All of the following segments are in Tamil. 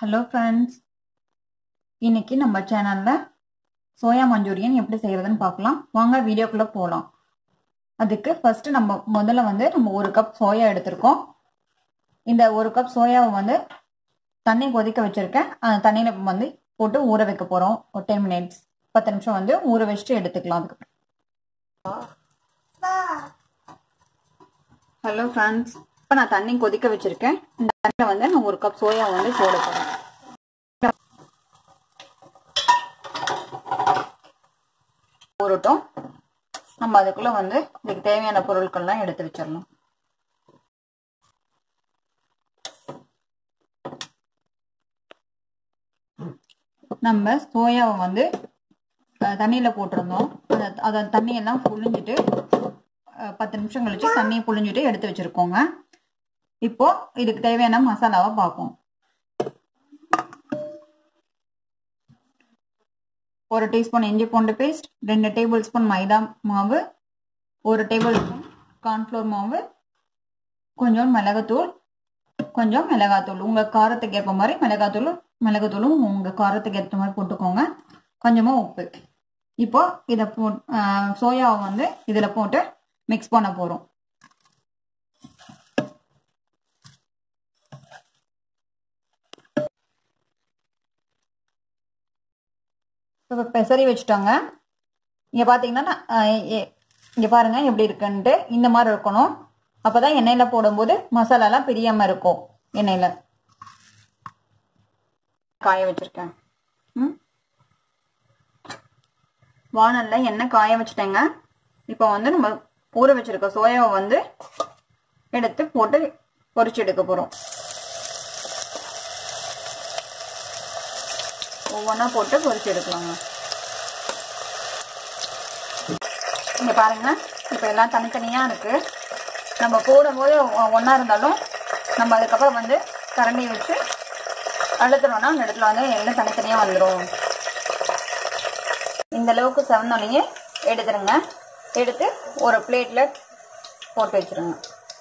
ஹலோ ஃப்ரெண்ட்ஸ் இன்னைக்கு நம்ம சேனலில் சோயா மஞ்சூரியன் எப்படி செய்கிறதுன்னு பார்க்கலாம் வாங்க வீடியோக்குள்ளே போகலாம் அதுக்கு ஃபஸ்ட்டு நம்ம முதல்ல வந்து நம்ம ஒரு கப் சோயா எடுத்திருக்கோம் இந்த ஒரு கப் சோயாவை வந்து தண்ணி கொதிக்க வச்சுருக்கேன் அந்த தண்ணியில் வந்து போட்டு ஊற வைக்க போகிறோம் ஒரு டென் மினிட்ஸ் பத்து நிமிஷம் வந்து ஊற வச்சுட்டு எடுத்துக்கலாம் அதுக்கு ஹலோ ஃப்ரெண்ட்ஸ் இப்போ நான் தண்ணி கொதிக்க வச்சுருக்கேன் இந்த தண்ணியில் வந்து நான் ஒரு கப் சோயா வந்து போட போகிறேன் ஊறட்டும் நம்ம அதுக்குள்ளே வந்து இதுக்கு தேவையான பொருட்கள்லாம் எடுத்து வச்சிடலாம் நம்ம சோயாவை வந்து தண்ணியில் போட்டிருந்தோம் அதை அதை தண்ணியெல்லாம் புழிஞ்சிட்டு பத்து நிமிஷம் கழிச்சு தண்ணியை புழிஞ்சிட்டு எடுத்து வச்சுருக்கோங்க இப்போ இதுக்கு தேவையான மசாலாவை பார்ப்போம் ஒரு டீஸ்பூன் இஞ்சி பூண்டு பேஸ்ட் ரெண்டு டேபிள் ஸ்பூன் மைதா மாவு ஒரு டேபிள் ஸ்பூன் கார்ன்ஃப்ளோர் மாவு கொஞ்சம் மிளகுத்தூள் கொஞ்சம் மிளகாத்தூள் உங்கள் காரத்துக்கு ஏற்ற மாதிரி மிளகாத்தூள் மிளகுத்தூளும் உங்கள் காரத்துக்கு ஏற்ற மாதிரி போட்டுக்கோங்க கொஞ்சமாக உப்பு இப்போ இதை போ சோயாவை வந்து இதில் போட்டு மிக்ஸ் பண்ண போகிறோம் இப்போ பெசரி வச்சுட்டாங்க இங்கே பார்த்தீங்கன்னா இங்கே பாருங்க எப்படி இருக்குன்ட்டு இந்த மாதிரி இருக்கணும் அப்போ தான் எண்ணெயில் போடும்போது மசாலாலாம் பிரியாமல் இருக்கும் எண்ணெயில் காய வச்சுருக்கேன் ம் வானலில் எண்ணெய் காய வச்சுட்டேங்க இப்போ வந்து நம்ம ஊற வச்சிருக்க சோயாவை வந்து எடுத்து போட்டு பொரிச்சு எடுக்க போகிறோம் ஒவ்வொன்றா போட்டு பொரிச்சு எடுக்கலாங்க இங்கே பாருங்க இப்போ எல்லாம் தனித்தனியாக இருக்குது நம்ம போடும்போது ஒன்றா இருந்தாலும் நம்ம அதுக்கப்புறம் வந்து கரண்டி வச்சு அழுத்தணும்னா அந்த இடத்துல வந்து எல்லாம் தனித்தனியாக வந்துடும் இந்த அளவுக்கு செவனோலையே எடுத்துருங்க எடுத்து ஒரு பிளேட்டில் போட்டு வச்சுருங்க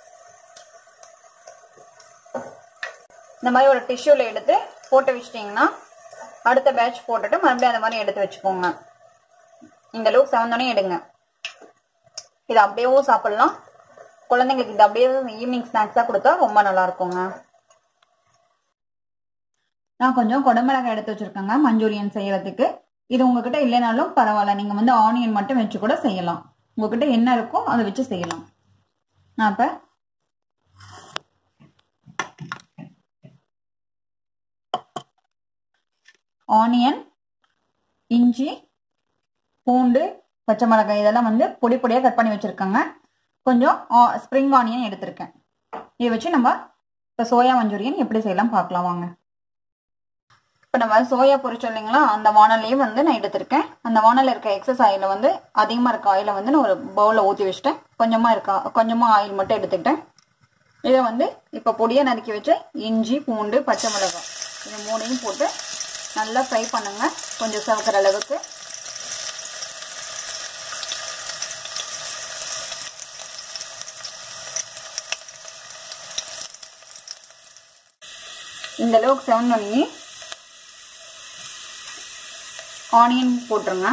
இந்த மாதிரி ஒரு டிஷ்யூவில் எடுத்து போட்டு வச்சிட்டிங்கன்னா அடுத்த பேட்ச் போட்டுட்டு மறுபடியும் அந்த மாதிரி எடுத்து வச்சுக்கோங்க இந்த அளவுக்கு செவந்தோடனே எடுங்க இது அப்படியே சாப்பிட்லாம் குழந்தைங்களுக்கு இது அப்படியே ஈவினிங் ஸ்நாக்ஸாக கொடுத்தா ரொம்ப நல்லா இருக்குங்க நான் கொஞ்சம் குடமிளகாய் எடுத்து வச்சுருக்கேங்க மஞ்சூரியன் செய்யறதுக்கு இது உங்ககிட்ட இல்லைனாலும் பரவாயில்ல நீங்கள் வந்து ஆனியன் மட்டும் வச்சு கூட செய்யலாம் உங்ககிட்ட என்ன இருக்கோ அதை வச்சு செய்யலாம் நான் இப்போ ஆனியன் இஞ்சி பூண்டு பச்சை மிளகாய் இதெல்லாம் வந்து பொடி பொடியாக கட் பண்ணி வச்சுருக்கேங்க கொஞ்சம் ஸ்ப்ரிங் ஆனியன் எடுத்திருக்கேன் இதை வச்சு நம்ம இப்போ சோயா மஞ்சூரியன் எப்படி செய்யலாம் பார்க்கலாம் வாங்க இப்போ நம்ம சோயா பொரிச்சோம் இல்லைங்களா அந்த வானலையும் வந்து நான் எடுத்திருக்கேன் அந்த வானலில் இருக்க எக்ஸஸ் ஆயில வந்து அதிகமாக இருக்க ஆயிலை வந்து நான் ஒரு பவுலில் ஊற்றி வச்சுட்டேன் கொஞ்சமாக இருக்கா கொஞ்சமாக ஆயில் மட்டும் எடுத்துக்கிட்டேன் இதை வந்து இப்போ பொடியாக நறுக்கி வச்ச இஞ்சி பூண்டு பச்சை மிளகாய் இது மூணையும் போட்டு நல்லா ஃப்ரை பண்ணுங்க கொஞ்சம் சவக்கிற அளவுக்கு இந்த அளவுக்கு செவனொன்னி ஆனியன் போட்டுருங்க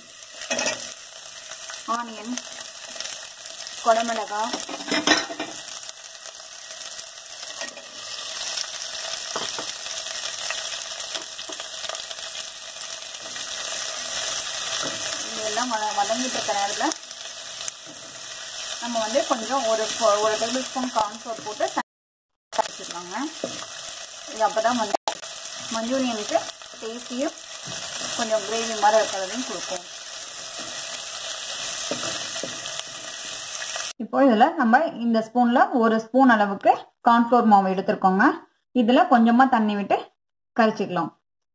ஆனியன் குடமிளகாய் இதெல்லாம் வத வதங்கிட்டு இருக்க நேரத்தில் நம்ம வந்து கொஞ்சம் ஒரு ஒரு டேபிள் ஸ்பூன் கார்ன்ஃப்ளோர் போட்டு வச்சுக்கலாங்க இது அப்போ தான் வந்து மஞ்சூரியனுக்கு டேஸ்டியும் கொஞ்சம் கிரேவி மாதிரி இருக்கிறதையும் கொடுக்கும் இப்போ இதில் நம்ம இந்த ஸ்பூனில் ஒரு ஸ்பூன் அளவுக்கு கார்ன்ஃப்ளோர் மாவு எடுத்துருக்கோங்க இதில் கொஞ்சமாக தண்ணி விட்டு கரைச்சிக்கலாம்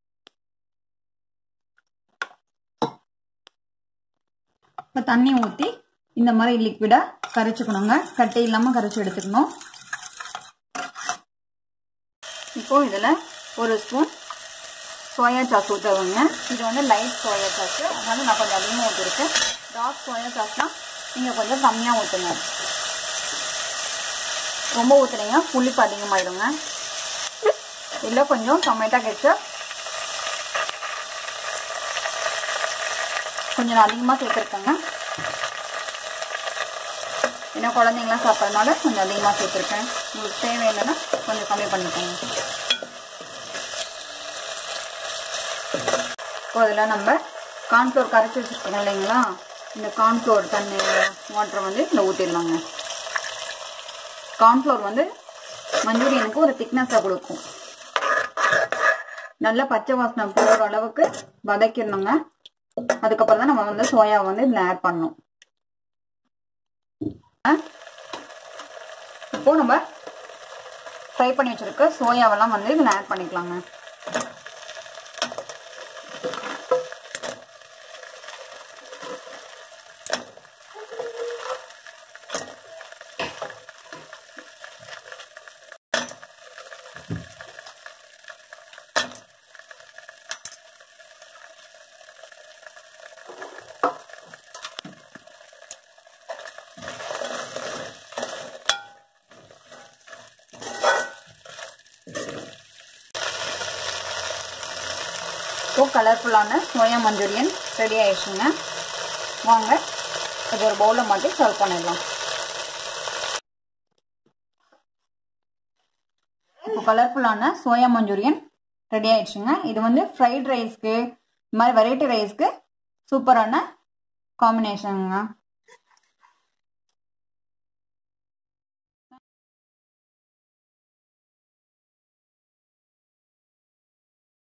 இப்போ தண்ணி ஊற்றி இந்த மாதிரி லிக்விடாக கரைச்சிக்கணுங்க கட்டை இல்லாமல் கரைச்சி எடுத்துக்கணும் இப்போது இதில் ஒரு ஸ்பூன் சோயா சாஸ் ஊற்றுவாங்க இது வந்து லைட் சோயா சாஸ் அதனால நான் கொஞ்சம் அதிகமாக ஊற்றிருக்கேன் டார்க் சோயா சாஸ்னால் நீங்கள் கொஞ்சம் கம்மியாக ஊற்றுங்க ரொம்ப ஊற்றுனீங்க புளிப்பு அதிகமாகிடுங்க இதில் கொஞ்சம் டொமேட்டோ கெச்சப் கொஞ்சம் அதிகமாக சேர்த்துருக்கேங்க ஏன்னா குழந்தைங்களாம் சாப்பிட்றதுனால கொஞ்சம் அதிகமாக சேர்த்துருக்கேன் உங்களுக்கு தேவையில்லைன்னா கொஞ்சம் கம்மி பண்ணிக்கோங்க இப்போ அதில் நம்ம கார்ன்ஃப்ளோர் கரைச்சி வச்சுருக்கோம் இல்லைங்களா இந்த கார்ன்ஃப்ளோர் தண்ணி வாட்டரை வந்து இதில் ஊற்றிடலாங்க கார்ன்ஃப்ளோர் வந்து மஞ்சூரியனுக்கு ஒரு திக்னஸாக கொடுக்கும் நல்ல பச்சை வாசனை போகிற அளவுக்கு வதக்கிடணுங்க அதுக்கப்புறம் தான் நம்ம வந்து சோயா வந்து இதில் ஆட் பண்ணணும் இப்போ நம்ம ஃப்ரை பண்ணி வச்சிருக்க சோயாவெல்லாம் வந்து இதில் ஆட் பண்ணிக்கலாங்க இப்போ கலர்ஃபுல்லான சோயா மஞ்சூரியன் ரெடி ஆயிடுச்சுங்க வாங்க இது ஒரு பவுலில் மாட்டி சர்வ் பண்ணிடலாம் இப்போ கலர்ஃபுல்லான சோயா மஞ்சூரியன் ரெடி ஆயிடுச்சுங்க இது வந்து ஃப்ரைட் ரைஸ்க்கு இந்த மாதிரி வெரைட்டி ரைஸ்க்கு சூப்பரான காம்பினேஷனுங்க